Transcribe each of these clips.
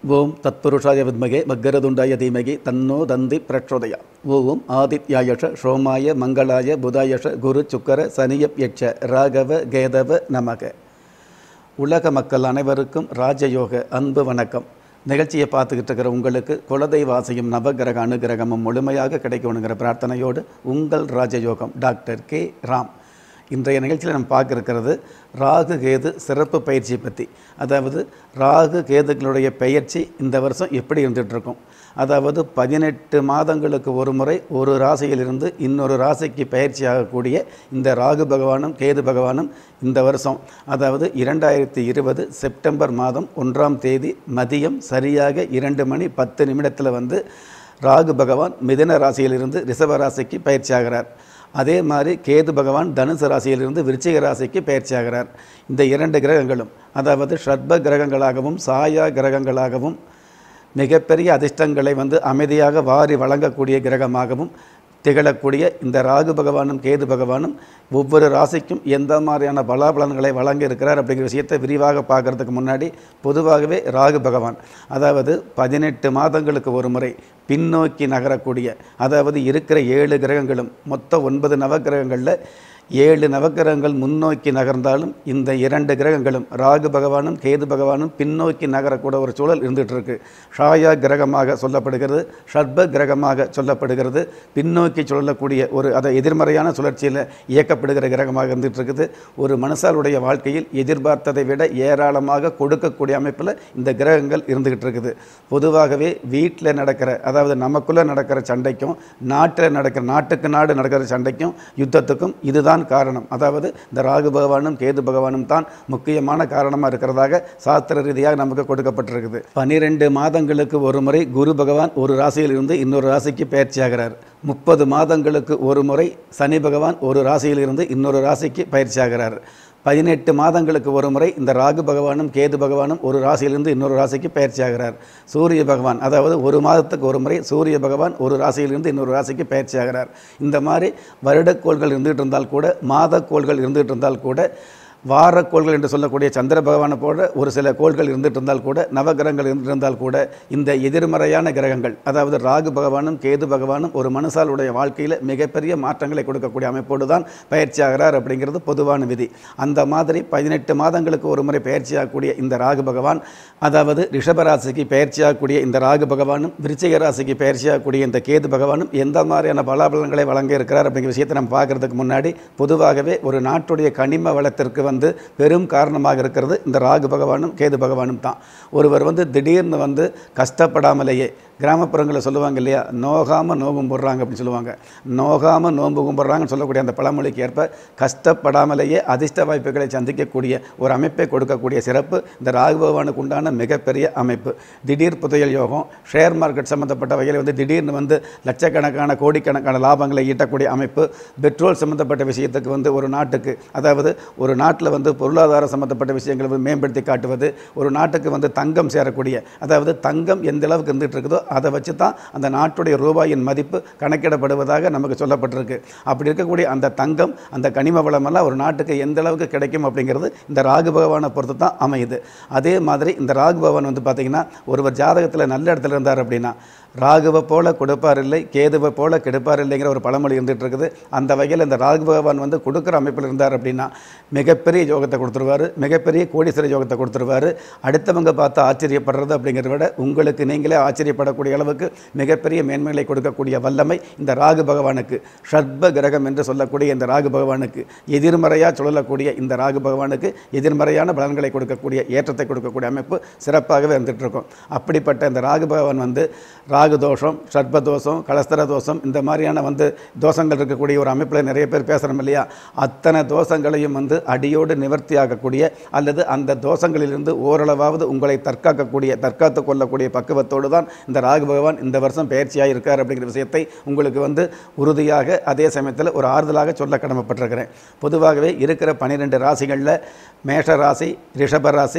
ஓம் தத்புருஷாய வித்மகே மக்கரதுண்டாய தீமகி தன்னோ தந்தி பிரச்சோதயா ஓம் ஆதித்யாயஷ சோமாய மங்களாய புதாயஷ குரு சுக்கர சனியப் யட்ச ராகவ கேதவ நமக உலக மக்கள் அனைவருக்கும் ராஜயோக அன்பு வணக்கம் நிகழ்ச்சியை பார்த்துக்கிட்டு இருக்கிற உங்களுக்கு குலதெய்வாசியும் நவகிரக அனுகிரகமும் முழுமையாக கிடைக்கணுங்கிற பிரார்த்தனையோடு உங்கள் ராஜயோகம் டாக்டர் கே ராம் இன்றைய நிகழ்ச்சியில் நம்ம பார்க்க இருக்கிறது ராகு கேது சிறப்பு பயிற்சியை பற்றி அதாவது ராகு கேதுகளுடைய பெயர்ச்சி இந்த வருஷம் எப்படி இருந்துகிட்டு இருக்கும் அதாவது பதினெட்டு மாதங்களுக்கு ஒரு முறை ஒரு ராசியிலிருந்து இன்னொரு ராசிக்கு பயிற்சி ஆகக்கூடிய இந்த ராகு பகவானும் கேது பகவானும் இந்த வருஷம் அதாவது இரண்டாயிரத்தி இருபது செப்டம்பர் மாதம் ஒன்றாம் தேதி மதியம் சரியாக இரண்டு மணி பத்து நிமிடத்தில் வந்து ராகு பகவான் மிதன ராசியிலிருந்து ரிஷப ராசிக்கு பயிற்சி ஆகிறார் அதே மாதிரி கேது பகவான் தனுசு ராசியிலிருந்து விருச்சிக ராசிக்கு பயிற்சி ஆகிறார் இந்த இரண்டு கிரகங்களும் அதாவது ஷட்ப கிரகங்களாகவும் சாயா கிரகங்களாகவும் மிகப்பெரிய அதிர்ஷ்டங்களை வந்து அமைதியாக வாரி வழங்கக்கூடிய கிரகமாகவும் திகழக்கூடிய இந்த ராகு பகவானும் கேது பகவானும் ஒவ்வொரு ராசிக்கும் எந்த மாதிரியான பலாபலன்களை வழங்க இருக்கிறார் அப்படிங்கிற விஷயத்தை விரிவாக பார்க்கறதுக்கு முன்னாடி பொதுவாகவே ராகு பகவான் அதாவது பதினெட்டு மாதங்களுக்கு ஒரு முறை பின்னோக்கி நகரக்கூடிய அதாவது இருக்கிற ஏழு கிரகங்களும் மொத்தம் ஒன்பது நவகிரகங்களில் ஏழு நவக்கிரகங்கள் முன்னோக்கி நகர்ந்தாலும் இந்த இரண்டு கிரகங்களும் ராகு பகவானும் கேது பகவானும் பின்னோக்கி நகரக்கூட ஒரு சூழல் இருந்துகிட்டு இருக்கு ஷாயா கிரகமாக சொல்லப்படுகிறது ஷர்ப கிரகமாக சொல்லப்படுகிறது பின்னோக்கி சொல்லக்கூடிய ஒரு அதை எதிர்மறையான சுழற்சியில் இயக்கப்படுகிற கிரகமாக இருந்துகிட்டு இருக்குது ஒரு மனுஷாருடைய வாழ்க்கையில் எதிர்பார்த்ததை விட ஏராளமாக கொடுக்கக்கூடிய அமைப்பில் இந்த கிரகங்கள் இருந்துகிட்டு இருக்குது பொதுவாகவே வீட்டில் நடக்கிற அதாவது நமக்குள்ளே நடக்கிற சண்டைக்கும் நாட்டில் நடக்கிற நாட்டுக்கு நாடு நடக்கிற சண்டைக்கும் யுத்தத்துக்கும் இதுதான் காரணம் அதாவது இந்த ராகு பகவானும் கேது பகவானும் தான் முக்கியமான காரணமாக இருக்கிறதாக சாஸ்திர ரீதியாக நமக்கு கொடுக்கப்பட்டிருக்குது பனிரெண்டு மாதங்களுக்கு ஒரு முறை குரு பகவான் ஒரு ராசியிலிருந்து இன்னொரு ராசிக்கு பயிற்சியாகிறார் முப்பது மாதங்களுக்கு ஒரு முறை சனி பகவான் ஒரு ராசியிலிருந்து இன்னொரு ராசிக்கு பயிற்சியாகிறார் பதினெட்டு மாதங்களுக்கு ஒரு முறை இந்த ராகு பகவானும் கேது பகவானும் ஒரு ராசியிலிருந்து இன்னொரு ராசிக்கு பயிற்சியாகிறார் சூரிய பகவான் அதாவது ஒரு மாதத்துக்கு ஒரு முறை சூரிய பகவான் ஒரு ராசியிலிருந்து இன்னொரு ராசிக்கு பயிற்சியாகிறார் இந்த மாதிரி வருடக்கோள்கள் இருந்துகிட்டு இருந்தால் கூட மாதக்கோள்கள் இருந்துகிட்டு இருந்தால் கூட வாரக்கோள்கள் என்று சொல்லக்கூடிய சந்திர பகவானை போல ஒரு சில கோள்கள் இருந்துட்டு இருந்தால் கூட நவகிரகங்கள் இருந்துட்டு இருந்தால் கூட இந்த எதிர்மறையான கிரகங்கள் அதாவது ராகு பகவானும் கேது பகவானும் ஒரு மனுஷாலுடைய வாழ்க்கையில் மிகப்பெரிய மாற்றங்களை கொடுக்கக்கூடிய அமைப்போடு தான் பயிற்சியாகிறார் அப்படிங்கிறது பொதுவான விதி அந்த மாதிரி பதினெட்டு மாதங்களுக்கு ஒரு முறை பயிற்சியாகக்கூடிய இந்த ராகு பகவான் அதாவது ரிஷபராசிக்கு பயிற்சியாகக்கூடிய இந்த ராகு பகவானும் விருச்சிக ராசிக்கு பயிற்சியாகக்கூடிய இந்த கேது பகவானும் எந்த மாதிரியான பலாபலன்களை வழங்க இருக்கிறார் அப்படிங்கிற விஷயத்தை நம்ம பார்க்கறதுக்கு முன்னாடி பொதுவாகவே ஒரு நாட்டுடைய கனிம வளத்திற்கு வந்து பெரும் காரணமாக இருக்கிறது இந்த ராகு பகவானும் கேது பகவானும் தான் ஒருவர் வந்து திடீர்னு வந்து கஷ்டப்படாமலேயே கிராமப்புறங்களில் சொல்லுவாங்க இல்லையா நோகாமல் நோம்பு போடுறாங்க அப்படின்னு சொல்லுவாங்க நோகாமல் நோம்பு கும்பிட்றாங்கன்னு சொல்லக்கூடிய அந்த பழமொழிக்கு ஏற்ப கஷ்டப்படாமலேயே அதிர்ஷ்ட வாய்ப்புகளை சந்திக்கக்கூடிய ஒரு அமைப்பை கொடுக்கக்கூடிய சிறப்பு இந்த ராகு பகவானுக்கு உண்டான மிகப்பெரிய அமைப்பு திடீர் புதையல் யோகம் ஷேர் மார்க்கெட் சம்மந்தப்பட்ட வகையில் வந்து திடீர்னு வந்து லட்சக்கணக்கான கோடிக்கணக்கான லாபங்களை ஈட்டக்கூடிய அமைப்பு பெட்ரோல் சம்மந்தப்பட்ட விஷயத்துக்கு வந்து ஒரு நாட்டுக்கு அதாவது ஒரு நாட்டில் வந்து பொருளாதார சம்மந்தப்பட்ட விஷயங்களை வந்து மேம்படுத்தி காட்டுவது ஒரு நாட்டுக்கு வந்து தங்கம் சேரக்கூடிய அதாவது தங்கம் எந்த அளவுக்கு இருந்துகிட்டு இருக்குதோ அதை வச்சு தான் அந்த நாட்டுடைய ரூபாயின் மதிப்பு கணக்கிடப்படுவதாக நமக்கு சொல்லப்பட்டிருக்கு அப்படி இருக்கக்கூடிய அந்த தங்கம் அந்த கனிம வளமெல்லாம் ஒரு நாட்டுக்கு எந்த அளவுக்கு கிடைக்கும் அப்படிங்கிறது இந்த ராகு பகவானை பொறுத்து தான் அமையுது அதே மாதிரி இந்த ராகு பகவான் வந்து பார்த்திங்கன்னா ஒருவர் ஜாதகத்தில் நல்ல இடத்துல இருந்தார் அப்படின்னா ராகுவை போல கொடுப்பார் இல்லை கேதுவை போல கெடுப்பார் இல்லைங்கிற ஒரு பழமொழி இருந்துகிட்டு இருக்குது அந்த வகையில் இந்த ராகு பகவான் வந்து கொடுக்குற அமைப்பில் இருந்தார் அப்படின்னா மிகப்பெரிய யோகத்தை கொடுத்துருவாரு மிகப்பெரிய கோடீஸ்வர யோகத்தை கொடுத்துருவாரு அடுத்தவங்க பார்த்து ஆச்சரியப்படுறது அப்படிங்கிறத விட உங்களுக்கு நீங்களே ஆச்சரியப்படக்கூடிய அளவுக்கு மிகப்பெரிய மேன்மைகளை கொடுக்கக்கூடிய வல்லமை இந்த ராகு பகவானுக்கு ஷர்ப கிரகம் என்று சொல்லக்கூடிய இந்த ராகு பகவானுக்கு எதிர்மறையாக சொல்லக்கூடிய இந்த ராகு பகவானுக்கு எதிர்மறையான பலன்களை கொடுக்கக்கூடிய ஏற்றத்தை கொடுக்கக்கூடிய அமைப்பு சிறப்பாகவே இருந்துகிட்டு இருக்கும் அப்படிப்பட்ட இந்த ராகு பகவான் வந்து ராகு தோஷம் சர்ப்ப தோஷம் கலஸ்தர தோஷம் இந்த மாதிரியான வந்து தோஷங்கள் இருக்கக்கூடிய ஒரு அமைப்பில் நிறைய பேர் பேசுகிறோம் இல்லையா அத்தனை தோஷங்களையும் வந்து அடியோடு நிவர்த்தி ஆகக்கூடிய அல்லது அந்த தோஷங்களிலிருந்து ஓரளவாவது உங்களை தற்காக்கக்கூடிய தற்காத்து கொள்ளக்கூடிய பக்குவத்தோடு தான் இந்த ராகு பகவான் இந்த வருஷம் பயிற்சியாக இருக்கார் அப்படிங்கிற விஷயத்தை உங்களுக்கு வந்து உறுதியாக அதே சமயத்தில் ஒரு ஆறுதலாக சொல்ல கடமைப்பட்டிருக்கிறேன் பொதுவாகவே இருக்கிற பன்னிரெண்டு ராசிகளில் மேஷ ராசி ரிஷப ராசி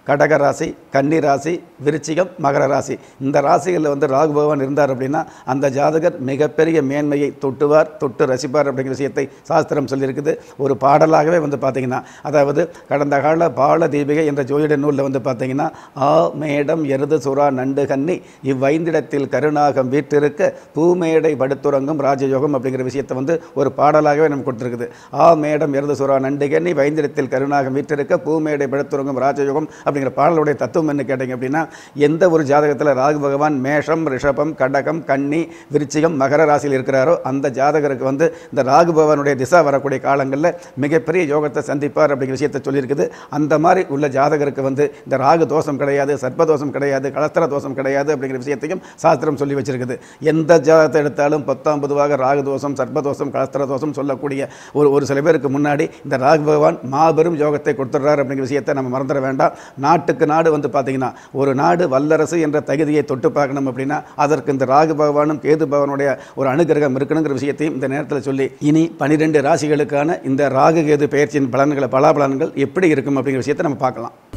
கடக ராசி கன்னி ராசி விருச்சிகம் மகர ராசி இந்த ராசிகளில் வந்து ராகு பகவான் இருந்தார் அப்படின்னா அந்த ஜாதகர் மிகப்பெரிய மேன்மையை தொட்டுவார் தொட்டு ரசிப்பார் அப்படிங்கிற விஷயத்தை சாஸ்திரம் சொல்லியிருக்குது ஒரு பாடலாகவே வந்து பார்த்தீங்கன்னா அதாவது கடந்த கால பால தீபிகை என்ற ஜோதிட நூலில் வந்து பார்த்தீங்கன்னா ஆ மேடம் எருது சுறா நண்டு கன்னி இவ்வைந்திடத்தில் கருணாகம் வீற்றிருக்க பூமேடை படுத்துறங்கும் ராஜயோகம் அப்படிங்கிற விஷயத்தை வந்து ஒரு பாடலாகவே நமக்கு கொடுத்துருக்குது ஆ மேடம் எருது சுறா நண்டு கன்னி வைந்திடத்தில் கருணாகம் வீற்றிருக்க பூமேடை படுத்துறங்கும் ராஜயோகம் அப்படிங்கிற பாடலுடைய தத்துவம் என்ன கேட்டீங்க அப்படின்னா எந்த ஒரு ஜாதகத்தில் ராகு பகவான் மேஷம் ரிஷபம் கடகம் கன்னி விருச்சிகம் மகர ராசியில் இருக்கிறாரோ அந்த ஜாதகருக்கு வந்து இந்த ராகு பகவானுடைய திசா வரக்கூடிய காலங்களில் மிகப்பெரிய யோகத்தை சந்திப்பார் அப்படிங்கிற விஷயத்தை சொல்லியிருக்குது அந்த மாதிரி உள்ள ஜாதகருக்கு வந்து இந்த ராகு தோஷம் கிடையாது சர்ப்பதோஷம் கிடையாது கலஸ்தர தோஷம் கிடையாது அப்படிங்கிற விஷயத்தையும் சாஸ்திரம் சொல்லி வச்சிருக்குது எந்த ஜாதகத்தை எடுத்தாலும் பத்தாம் பொதுவாக ராகு தோஷம் சர்ப்பதோஷம் கலஸ்தர தோஷம் சொல்லக்கூடிய ஒரு ஒரு சில பேருக்கு முன்னாடி இந்த ராகு பகவான் மாபெரும் யோகத்தை கொடுத்துட்றார் அப்படிங்கிற விஷயத்தை நம்ம மறந்துட வேண்டாம் நாட்டுக்கு நாடு வந்து பார்த்தீங்கன்னா ஒரு நாடு வல்லரசு என்ற தகுதியை தொட்டு பார்க்கணும் அப்படின்னா அதற்கு இந்த ராகு பகவானும் கேது பகவானுடைய ஒரு அனுகிரகம் இருக்கணுங்கிற விஷயத்தையும் இந்த நேரத்தில் சொல்லி இனி பனிரெண்டு ராசிகளுக்கான இந்த ராகு கேது பெயர்ச்சியின் பலன்களை பலாபலன்கள் எப்படி இருக்கும் அப்படிங்கிற விஷயத்தை நம்ம பார்க்கலாம்